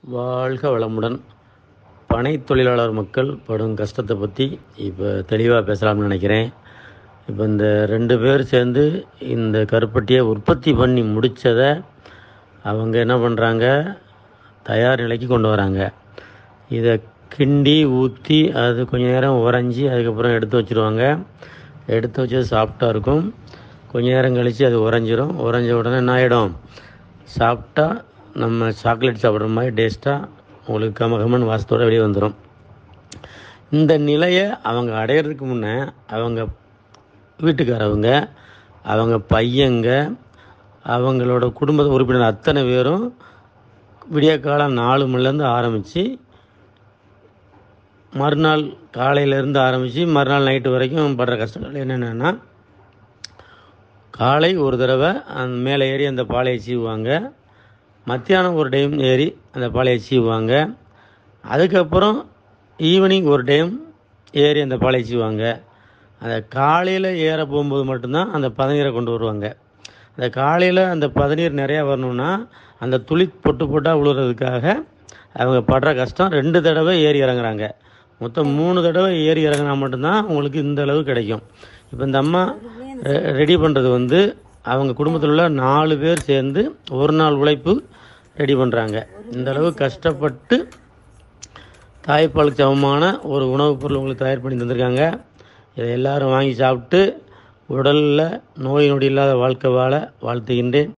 வாழ்க வளமுடன் பனை தொழிலாளர் மக்கள் படும் கஷ்டத்தை பற்றி இப்போ தெளிவாக பேசலாம்னு நினைக்கிறேன் இப்போ இந்த ரெண்டு பேர் சேர்ந்து இந்த கருப்பட்டியை உற்பத்தி பண்ணி முடித்ததை அவங்க என்ன பண்ணுறாங்க தயார் நிலைக்கு கொண்டு வராங்க இதை கிண்டி ஊற்றி அது கொஞ்ச நேரம் உறைஞ்சி அதுக்கப்புறம் எடுத்து வச்சுருவாங்க எடுத்து வச்சது சாஃப்டாக இருக்கும் கொஞ்ச நேரம் கழித்து அது உறைஞ்சிரும் உறைஞ்ச உடனே என்ன ஆகிடும் சாப்பிட்டா நம்ம சாக்லேட் சாப்பிட்ற மாதிரி டேஸ்ட்டாக உங்களுக்கு கம கமன் வாசத்தோடு வெளியே வந்துடும் இந்த நிலையை அவங்க அடையிறதுக்கு முன்னே அவங்க வீட்டுக்காரவங்க அவங்க பையங்க அவங்களோட குடும்ப உறுப்பினர் அத்தனை பேரும் விடிய காலம் நாலு மணிலேருந்து ஆரம்பித்து மறுநாள் காலையிலேருந்து ஆரம்பித்து மறுநாள் நைட்டு வரைக்கும் படுற கஷ்டங்கள் என்னென்னா காலை ஒரு தடவை அந்த மேலே ஏறி அந்த பாலையை சீவுவாங்க மத்தியானம் ஒரு டைம் ஏறி அந்த பாலையை சீவுவாங்க அதுக்கப்புறம் ஈவினிங் ஒரு டைம் ஏறி அந்த பாலையை சீவுவாங்க அந்த காலையில் ஏற போகும்போது மட்டும்தான் அந்த பதநீரை கொண்டு வருவாங்க அந்த காலையில் அந்த பதநீர் நிறையா வரணும்னா அந்த துளி பொட்டு பொட்டாக விழுறதுக்காக அவங்க படுற கஷ்டம் ரெண்டு தடவை ஏறி இறங்குறாங்க மொத்தம் மூணு தடவை ஏறி இறங்கினா மட்டும்தான் உங்களுக்கு இந்த அளவு கிடைக்கும் இப்போ இந்த அம்மா ரெடி பண்ணுறது வந்து அவங்க குடும்பத்தில் உள்ள நாலு பேர் சேர்ந்து ஒரு நாள் உழைப்பு ரெடி பண்ணுறாங்க இந்த அளவு கஷ்டப்பட்டு தாய்ப்பாலுக்கு சமமான ஒரு உணவுப் பொருள் உங்களுக்கு தயார் பண்ணி தந்திருக்காங்க இதை எல்லாரும் வாங்கி சாப்பிட்டு உடலில் நோய் நொடி இல்லாத வாழ்க்கை வாழ வாழ்த்துகின்றேன்